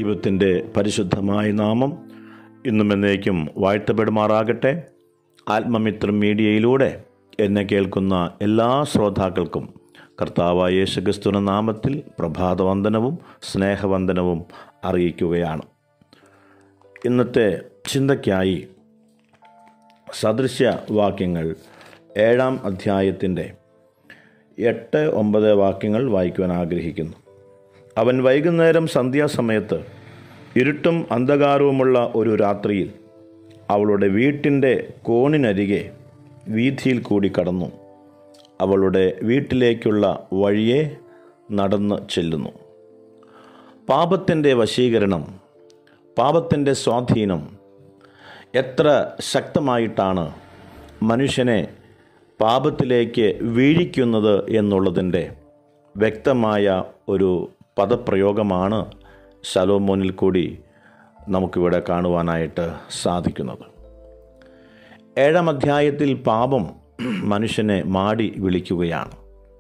ദൈവത്തിൻ്റെ പരിശുദ്ധമായ നാമം ഇന്നും എന്നേക്കും വാഴ്ത്തപ്പെടുമാറാകട്ടെ ആത്മമിത്രം മീഡിയയിലൂടെ എന്നെ കേൾക്കുന്ന എല്ലാ ശ്രോതാക്കൾക്കും കർത്താവായ യേശുക്രിസ്തുവിന്റെ നാമത്തിൽ പ്രഭാതവന്ദനവും സ്നേഹവന്ദനവും അറിയിക്കുകയാണ് ഇന്നത്തെ ചിന്തയ്ക്കായി സദൃശ്യ വാക്യങ്ങൾ ഏഴാം അധ്യായത്തിൻ്റെ എട്ട് ഒമ്പത് വാക്യങ്ങൾ വായിക്കുവാൻ ആഗ്രഹിക്കുന്നു അവൻ വൈകുന്നേരം സന്ധ്യാസമയത്ത് ഇരുട്ടും അന്ധകാരവുമുള്ള ഒരു രാത്രിയിൽ അവളുടെ വീട്ടിൻ്റെ കോണിനരികെ വീഥിയിൽ കൂടി കടന്നു അവളുടെ വീട്ടിലേക്കുള്ള വഴിയെ നടന്ന് ചെല്ലുന്നു പാപത്തിൻ്റെ വശീകരണം പാപത്തിൻ്റെ സ്വാധീനം എത്ര ശക്തമായിട്ടാണ് മനുഷ്യനെ പാപത്തിലേക്ക് വീഴിക്കുന്നത് എന്നുള്ളതിൻ്റെ വ്യക്തമായ ഒരു പദപ്രയോഗമാണ് ശലോമോനിൽ കൂടി നമുക്കിവിടെ കാണുവാനായിട്ട് സാധിക്കുന്നത് ഏഴാം അധ്യായത്തിൽ പാപം മനുഷ്യനെ മാടി വിളിക്കുകയാണ്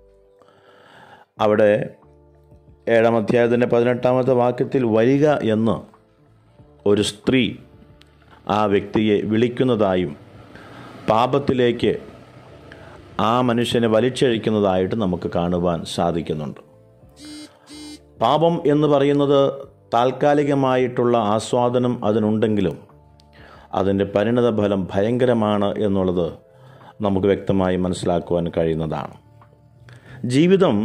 അവിടെ ഏഴാം അധ്യായത്തിൻ്റെ പതിനെട്ടാമത്തെ വാക്യത്തിൽ വരിക എന്ന് ഒരു സ്ത്രീ ആ വ്യക്തിയെ വിളിക്കുന്നതായും പാപത്തിലേക്ക് ആ മനുഷ്യനെ വലിച്ചഴിക്കുന്നതായിട്ട് നമുക്ക് കാണുവാൻ സാധിക്കുന്നുണ്ട് പാപം എന്ന് പറയുന്നത് താൽക്കാലികമായിട്ടുള്ള ആസ്വാദനം അതിനുണ്ടെങ്കിലും അതിൻ്റെ പരിണത ഫലം ഭയങ്കരമാണ് എന്നുള്ളത് നമുക്ക് വ്യക്തമായി മനസ്സിലാക്കുവാൻ കഴിയുന്നതാണ് ജീവിതം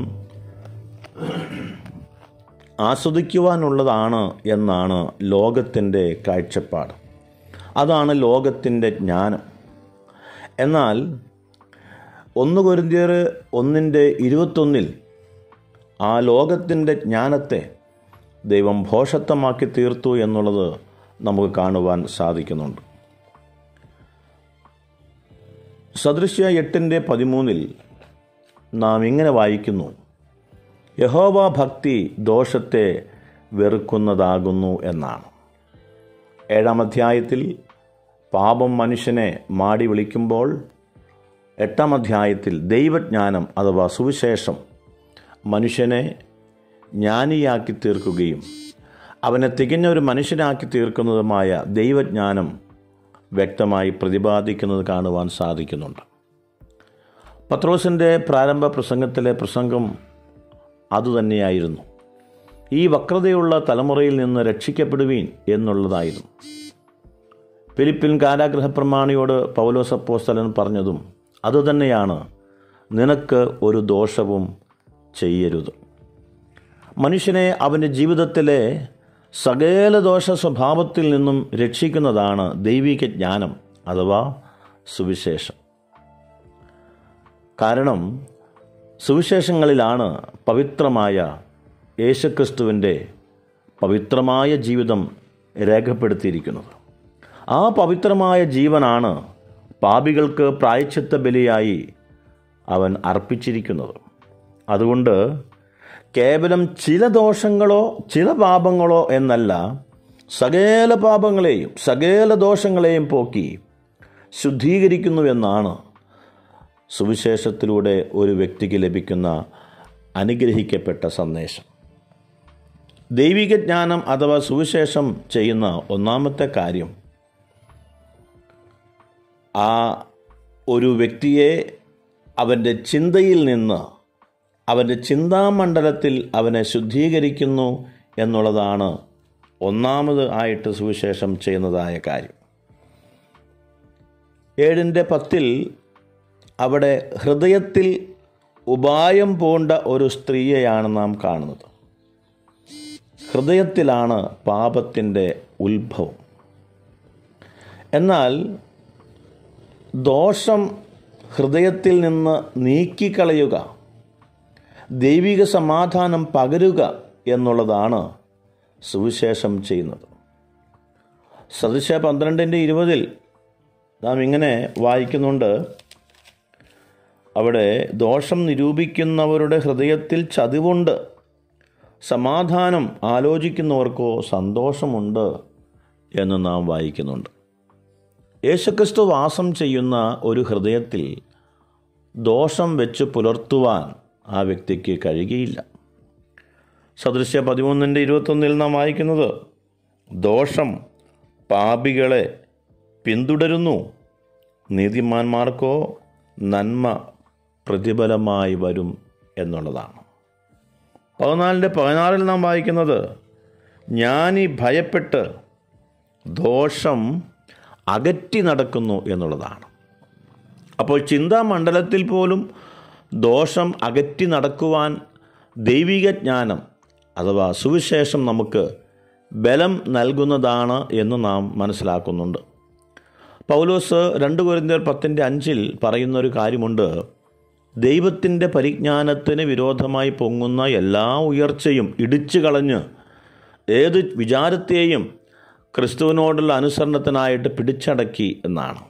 ആസ്വദിക്കുവാനുള്ളതാണ് എന്നാണ് ലോകത്തിൻ്റെ കാഴ്ചപ്പാട് അതാണ് ലോകത്തിൻ്റെ ജ്ഞാനം എന്നാൽ ഒന്ന് കൊരിന്തിയർ ഒന്നിൻ്റെ ഇരുപത്തൊന്നിൽ ആ ലോകത്തിൻ്റെ ജ്ഞാനത്തെ ദൈവം ഭോഷത്വമാക്കി തീർത്തു എന്നുള്ളത് നമുക്ക് കാണുവാൻ സാധിക്കുന്നുണ്ട് സദൃശ്യ എട്ടിൻ്റെ പതിമൂന്നിൽ നാം ഇങ്ങനെ വായിക്കുന്നു യഹോവ ഭക്തി ദോഷത്തെ വെറുക്കുന്നതാകുന്നു എന്നാണ് ഏഴാം അധ്യായത്തിൽ പാപം മനുഷ്യനെ മാടി വിളിക്കുമ്പോൾ എട്ടാം അധ്യായത്തിൽ ദൈവജ്ഞാനം അഥവാ സുവിശേഷം മനുഷ്യനെ ജ്ഞാനിയാക്കി തീർക്കുകയും അവനെ തികഞ്ഞ ഒരു മനുഷ്യനാക്കി തീർക്കുന്നതുമായ ദൈവജ്ഞാനം വ്യക്തമായി പ്രതിപാദിക്കുന്നത് കാണുവാൻ സാധിക്കുന്നുണ്ട് പത്രോസിൻ്റെ പ്രാരംഭ പ്രസംഗത്തിലെ പ്രസംഗം അതുതന്നെയായിരുന്നു ഈ വക്രതയുള്ള തലമുറയിൽ നിന്ന് രക്ഷിക്കപ്പെടുവീൻ എന്നുള്ളതായിരുന്നു ഫിലിപ്പിൻ കാരാഗ്രഹ പ്രമാണിയോട് പൗലോസപ്പോസ്തലൻ പറഞ്ഞതും അതുതന്നെയാണ് നിനക്ക് ഒരു ദോഷവും ചെയ്യരുത് മനുഷ്യനെ അവൻ്റെ ജീവിതത്തിലെ സകല ദോഷ സ്വഭാവത്തിൽ നിന്നും രക്ഷിക്കുന്നതാണ് ദൈവിക ജ്ഞാനം അഥവാ സുവിശേഷം കാരണം സുവിശേഷങ്ങളിലാണ് പവിത്രമായ യേശുക്രിസ്തുവിൻ്റെ പവിത്രമായ ജീവിതം രേഖപ്പെടുത്തിയിരിക്കുന്നത് ആ പവിത്രമായ ജീവനാണ് പാപികൾക്ക് പ്രായച്ചിത്ത ബലിയായി അവൻ അർപ്പിച്ചിരിക്കുന്നത് അതുകൊണ്ട് കേവലം ചില ദോഷങ്ങളോ ചില പാപങ്ങളോ എന്നല്ല സകല പാപങ്ങളെയും സകല ദോഷങ്ങളെയും പോക്കി ശുദ്ധീകരിക്കുന്നുവെന്നാണ് സുവിശേഷത്തിലൂടെ ഒരു വ്യക്തിക്ക് ലഭിക്കുന്ന അനുഗ്രഹിക്കപ്പെട്ട സന്ദേശം ദൈവിക ജ്ഞാനം അഥവാ സുവിശേഷം ചെയ്യുന്ന ഒന്നാമത്തെ കാര്യം ആ ഒരു വ്യക്തിയെ അവൻ്റെ ചിന്തയിൽ നിന്ന് അവൻ്റെ ചിന്താമണ്ഡലത്തിൽ അവനെ ശുദ്ധീകരിക്കുന്നു എന്നുള്ളതാണ് ഒന്നാമത് ആയിട്ട് സുവിശേഷം ചെയ്യുന്നതായ കാര്യം ഏഴിൻ്റെ പത്തിൽ അവിടെ ഹൃദയത്തിൽ ഉപായം പൂണ്ട ഒരു സ്ത്രീയെയാണ് നാം കാണുന്നത് ഹൃദയത്തിലാണ് പാപത്തിൻ്റെ ഉത്ഭവം എന്നാൽ ദോഷം ഹൃദയത്തിൽ നിന്ന് നീക്കിക്കളയുക ദൈവിക സമാധാനം പകരുക എന്നുള്ളതാണ് സുവിശേഷം ചെയ്യുന്നത് സദൃശ പന്ത്രണ്ടിൻ്റെ ഇരുപതിൽ നാം ഇങ്ങനെ വായിക്കുന്നുണ്ട് അവിടെ ദോഷം നിരൂപിക്കുന്നവരുടെ ഹൃദയത്തിൽ ചതിവുണ്ട് സമാധാനം ആലോചിക്കുന്നവർക്കോ സന്തോഷമുണ്ട് എന്ന് നാം വായിക്കുന്നുണ്ട് യേശുക്രിസ്തു വാസം ചെയ്യുന്ന ഒരു ഹൃദയത്തിൽ ദോഷം വെച്ച് പുലർത്തുവാൻ ആ വ്യക്തിക്ക് കഴിയുകയില്ല സദൃശ്യ പതിമൂന്നിൻ്റെ ഇരുപത്തൊന്നിൽ നാം വായിക്കുന്നത് ദോഷം പാപികളെ പിന്തുടരുന്നു നീതിമാന്മാർക്കോ നന്മ പ്രതിഫലമായി വരും എന്നുള്ളതാണ് പതിനാലിൻ്റെ പതിനാറിൽ നാം വായിക്കുന്നത് ജ്ഞാനി ഭയപ്പെട്ട് ദോഷം അകറ്റി നടക്കുന്നു എന്നുള്ളതാണ് അപ്പോൾ ചിന്താമണ്ഡലത്തിൽ പോലും ദോഷം അകറ്റി നടക്കുവാൻ ദൈവിക ജ്ഞാനം അഥവാ സുവിശേഷം നമുക്ക് ബലം നൽകുന്നതാണ് എന്ന് നാം മനസ്സിലാക്കുന്നുണ്ട് പൗലോസ് രണ്ട് കുരിന്തിയർ പത്തിൻ്റെ അഞ്ചിൽ പറയുന്നൊരു കാര്യമുണ്ട് ദൈവത്തിൻ്റെ പരിജ്ഞാനത്തിന് വിരോധമായി പൊങ്ങുന്ന എല്ലാ ഉയർച്ചയും ഇടിച്ചു കളഞ്ഞ് ഏത് വിചാരത്തെയും ക്രിസ്തുവിനോടുള്ള അനുസരണത്തിനായിട്ട് പിടിച്ചടക്കി എന്നാണ്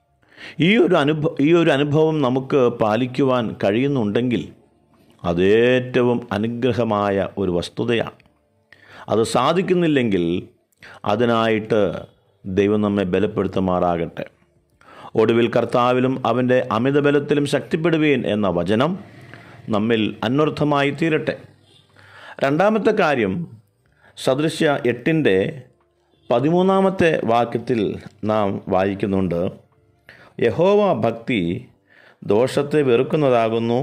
ഈ ഒരു അനുഭവ ഈ ഒരു അനുഭവം നമുക്ക് പാലിക്കുവാൻ കഴിയുന്നുണ്ടെങ്കിൽ അതേറ്റവും അനുഗ്രഹമായ ഒരു വസ്തുതയാണ് അത് സാധിക്കുന്നില്ലെങ്കിൽ അതിനായിട്ട് ദൈവം നമ്മെ ബലപ്പെടുത്തുമാറാകട്ടെ ഒടുവിൽ കർത്താവിലും അവൻ്റെ അമിതബലത്തിലും ശക്തിപ്പെടുവീൻ എന്ന വചനം നമ്മിൽ അന്വർത്ഥമായി തീരട്ടെ രണ്ടാമത്തെ കാര്യം സദൃശ്യ എട്ടിൻ്റെ പതിമൂന്നാമത്തെ വാക്യത്തിൽ നാം വായിക്കുന്നുണ്ട് യഹോവ ഭക്തി ദോഷത്തെ വെറുക്കുന്നതാകുന്നു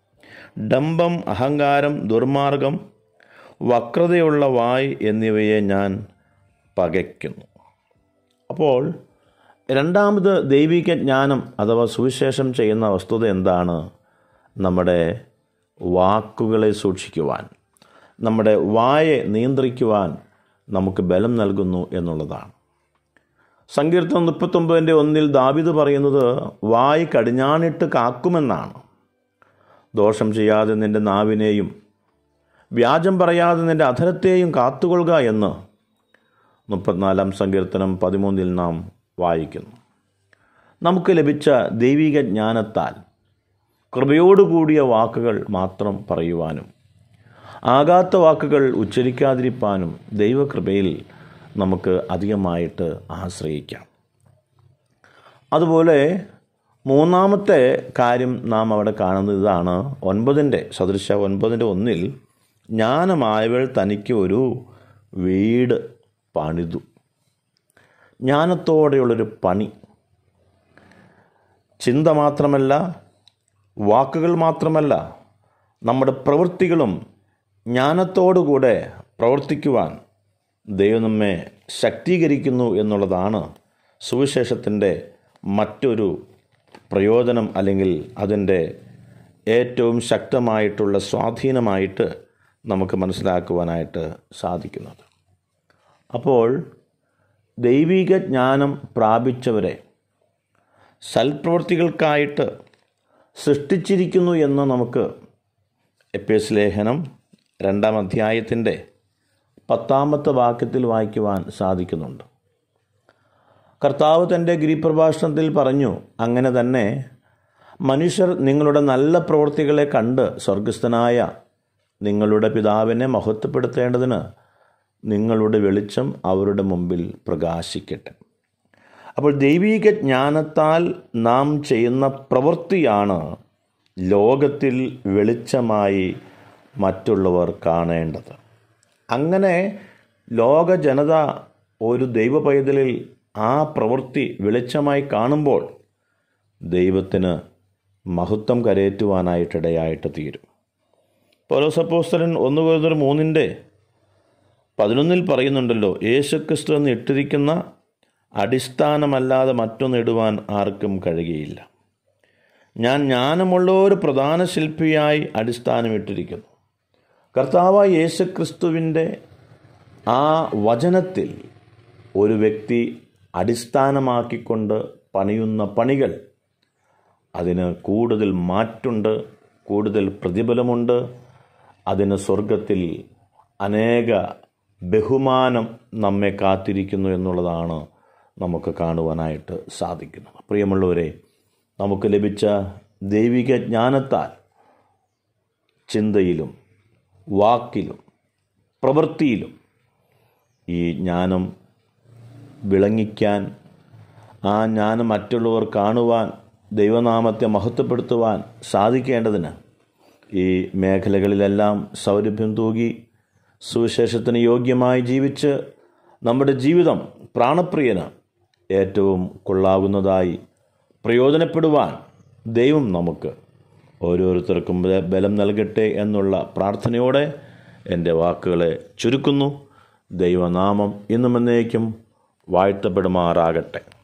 ഡംബം അഹങ്കാരം ദുർമാർഗം വക്രതയുള്ള വായ് എന്നിവയെ ഞാൻ പകയ്ക്കുന്നു അപ്പോൾ രണ്ടാമത് ദൈവിക ജ്ഞാനം അഥവാ സുവിശേഷം ചെയ്യുന്ന വസ്തുത എന്താണ് നമ്മുടെ വാക്കുകളെ സൂക്ഷിക്കുവാൻ നമ്മുടെ വായെ നിയന്ത്രിക്കുവാൻ നമുക്ക് ബലം നൽകുന്നു എന്നുള്ളതാണ് സങ്കീർത്തനം മുപ്പത്തൊമ്പതിൻ്റെ ഒന്നിൽ ദാവിദ് പറയുന്നത് വായ് കടിഞ്ഞാണിട്ട് കാക്കുമെന്നാണ് ദോഷം ചെയ്യാതെ നിൻ്റെ നാവിനെയും വ്യാജം പറയാതെ നിൻ്റെ അധരത്തെയും കാത്തുകൊള്ളുക എന്ന് മുപ്പത്തിനാലാം സങ്കീർത്തനം പതിമൂന്നിൽ നാം വായിക്കുന്നു നമുക്ക് ലഭിച്ച ദൈവിക ജ്ഞാനത്താൽ കൃപയോടുകൂടിയ വാക്കുകൾ മാത്രം പറയുവാനും ആകാത്ത വാക്കുകൾ ഉച്ചരിക്കാതിരിക്കാനും ദൈവകൃപയിൽ നമുക്ക് അധികമായിട്ട് ആശ്രയിക്കാം അതുപോലെ മൂന്നാമത്തെ കാര്യം നാം അവിടെ കാണുന്നത് ഇതാണ് ഒൻപതിൻ്റെ സദൃശ ഒൻപതിൻ്റെ ഒന്നിൽ ജ്ഞാനമായവൾ തനിക്ക് ഒരു വീട് പണിതു ജ്ഞാനത്തോടെയുള്ളൊരു പണി ചിന്ത മാത്രമല്ല വാക്കുകൾ മാത്രമല്ല നമ്മുടെ പ്രവൃത്തികളും ജ്ഞാനത്തോടുകൂടെ പ്രവർത്തിക്കുവാൻ ദൈവം നമ്മെ ശക്തീകരിക്കുന്നു എന്നുള്ളതാണ് സുവിശേഷത്തിൻ്റെ മറ്റൊരു പ്രയോജനം അല്ലെങ്കിൽ അതിൻ്റെ ഏറ്റവും ശക്തമായിട്ടുള്ള സ്വാധീനമായിട്ട് നമുക്ക് മനസ്സിലാക്കുവാനായിട്ട് സാധിക്കുന്നത് അപ്പോൾ ദൈവിക ജ്ഞാനം പ്രാപിച്ചവരെ സൽപ്രവൃത്തികൾക്കായിട്ട് സൃഷ്ടിച്ചിരിക്കുന്നു എന്ന് നമുക്ക് എപ്പേസ് ലേഖനം രണ്ടാം അധ്യായത്തിൻ്റെ പത്താമത്തെ വാക്യത്തിൽ വായിക്കുവാൻ സാധിക്കുന്നുണ്ട് കർത്താവ് തൻ്റെ ഗിരിപ്രഭാഷണത്തിൽ പറഞ്ഞു അങ്ങനെ തന്നെ മനുഷ്യർ നിങ്ങളുടെ നല്ല പ്രവൃത്തികളെ കണ്ട് സ്വർഗസ്ഥനായ നിങ്ങളുടെ പിതാവിനെ മഹത്വപ്പെടുത്തേണ്ടതിന് നിങ്ങളുടെ വെളിച്ചം അവരുടെ മുമ്പിൽ പ്രകാശിക്കട്ടെ അപ്പോൾ ദൈവീക ജ്ഞാനത്താൽ നാം ചെയ്യുന്ന പ്രവൃത്തിയാണ് ലോകത്തിൽ വെളിച്ചമായി മറ്റുള്ളവർ കാണേണ്ടത് അങ്ങനെ ലോക ജനത ഒരു ദൈവ പൈതലിൽ ആ പ്രവൃത്തി വെളിച്ചമായി കാണുമ്പോൾ ദൈവത്തിന് മഹത്വം കരയേറ്റുവാനായിട്ടിടയായിട്ട് തീരും പൗലോസപ്പോസ്തലൻ ഒന്ന് കൂടുതൽ മൂന്നിൻ്റെ പതിനൊന്നിൽ പറയുന്നുണ്ടല്ലോ യേശുക്രിസ്തു എന്ന് ഇട്ടിരിക്കുന്ന അടിസ്ഥാനമല്ലാതെ മറ്റൊന്ന് ഇടുവാൻ ആർക്കും കഴിയുകയില്ല ഞാൻ ജ്ഞാനമുള്ള ഒരു പ്രധാന ശില്പിയായി അടിസ്ഥാനമിട്ടിരിക്കുന്നു കർത്താവായ യേശുക്രിസ്തുവിൻ്റെ ആ വചനത്തിൽ ഒരു വ്യക്തി അടിസ്ഥാനമാക്കിക്കൊണ്ട് പണിയുന്ന പണികൾ അതിന് കൂടുതൽ മാറ്റുണ്ട് കൂടുതൽ പ്രതിഫലമുണ്ട് അതിന് സ്വർഗത്തിൽ അനേക ബഹുമാനം നമ്മെ കാത്തിരിക്കുന്നു എന്നുള്ളതാണ് നമുക്ക് കാണുവാനായിട്ട് സാധിക്കുന്നത് പ്രിയമുള്ളവരെ നമുക്ക് ലഭിച്ച ദൈവിക ജ്ഞാനത്താൽ ചിന്തയിലും വാക്കിലും പ്രവൃത്തിയിലും ഈ ജ്ഞാനം വിളങ്ങിക്കാൻ ആ ജ്ഞാനം മറ്റുള്ളവർ കാണുവാൻ ദൈവനാമത്തെ മഹത്വപ്പെടുത്തുവാൻ സാധിക്കേണ്ടതിന് ഈ മേഖലകളിലെല്ലാം സൗരഭ്യം തൂകി സുവിശേഷത്തിന് യോഗ്യമായി ജീവിച്ച് നമ്മുടെ ജീവിതം പ്രാണപ്രിയന് ഏറ്റവും കൊള്ളാവുന്നതായി പ്രയോജനപ്പെടുവാൻ ദൈവം നമുക്ക് ഓരോരുത്തർക്കും ബല- ബലം നൽകട്ടെ എന്നുള്ള പ്രാർത്ഥനയോടെ എൻ്റെ വാക്കുകളെ ചുരുക്കുന്നു ദൈവനാമം ഇന്നും എന്നേക്കും വാഴ്ത്തപ്പെടുമാറാകട്ടെ